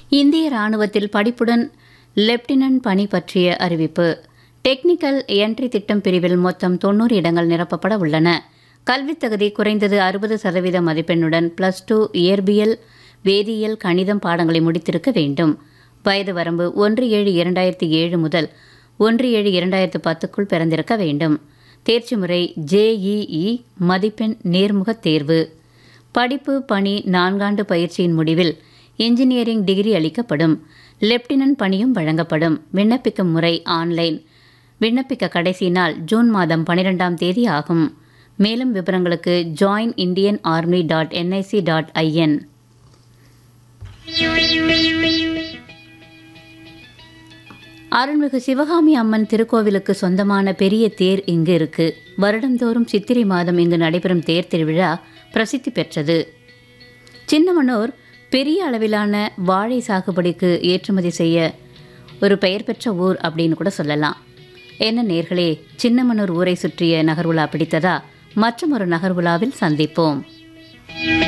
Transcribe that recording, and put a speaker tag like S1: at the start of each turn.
S1: இந்திய ராணுவத்தில் படிப்புடன் லெப்டினன்ட் பணி பற்றிய அறிவிப்பு டெக்னிக்கல் என்ட்ரி திட்டம் பிரிவில் மொத்தம் தொண்ணூறு இடங்கள் நிரப்பப்பட உள்ளன கல்வித் தகுதி குறைந்தது அறுபது சதவீத மதிப்பெண்ணுடன் பிளஸ் டூ இயற்பியல் வேதியியல் கணிதம் பாடங்களை முடித்திருக்க வேண்டும் வயது வரம்பு ஒன்று ஏழு இரண்டாயிரத்தி ஏழு முதல் ஒன்று ஏழு இரண்டாயிரத்து பத்துக்குள் பிறந்திருக்க வேண்டும் தேர்ச்சி முறை ஜேஇஇ மதிப்பெண் நேர்முகத் தேர்வு படிப்பு பணி நான்காண்டு பயிற்சியின் முடிவில் இன்ஜினியரிங் டிகிரி அளிக்கப்படும் லெப்டினன்ட் பணியும் வழங்கப்படும் விண்ணப்பிக்கும் முறை ஆன்லைன் விண்ணப்பிக்க கடைசி நாள் ஜூன் மாதம் பனிரெண்டாம் தேதி ஆகும் மேலும் விவரங்களுக்கு join Indian army dot NIC dot IN அருள்மிகு சிவகாமி அம்மன் திருக்கோவிலுக்கு சொந்தமான பெரிய தேர் இங்கு இருக்கு வருடந்தோறும் சித்திரை மாதம் இங்கு நடைபெறும் தேர் திருவிழா பிரசித்தி பெற்றது சின்னமனூர் பெரிய அளவிலான வாழை சாகுபடிக்கு ஏற்றுமதி செய்ய ஒரு பெயர் பெற்ற ஊர் அப்படின்னு கூட சொல்லலாம் என்ன நேர்களே சின்னமனூர் ஊரை சுற்றிய நகர்வுலா பிடித்ததா மற்றும் ஒரு நகர்வுலாவில் சந்திப்போம்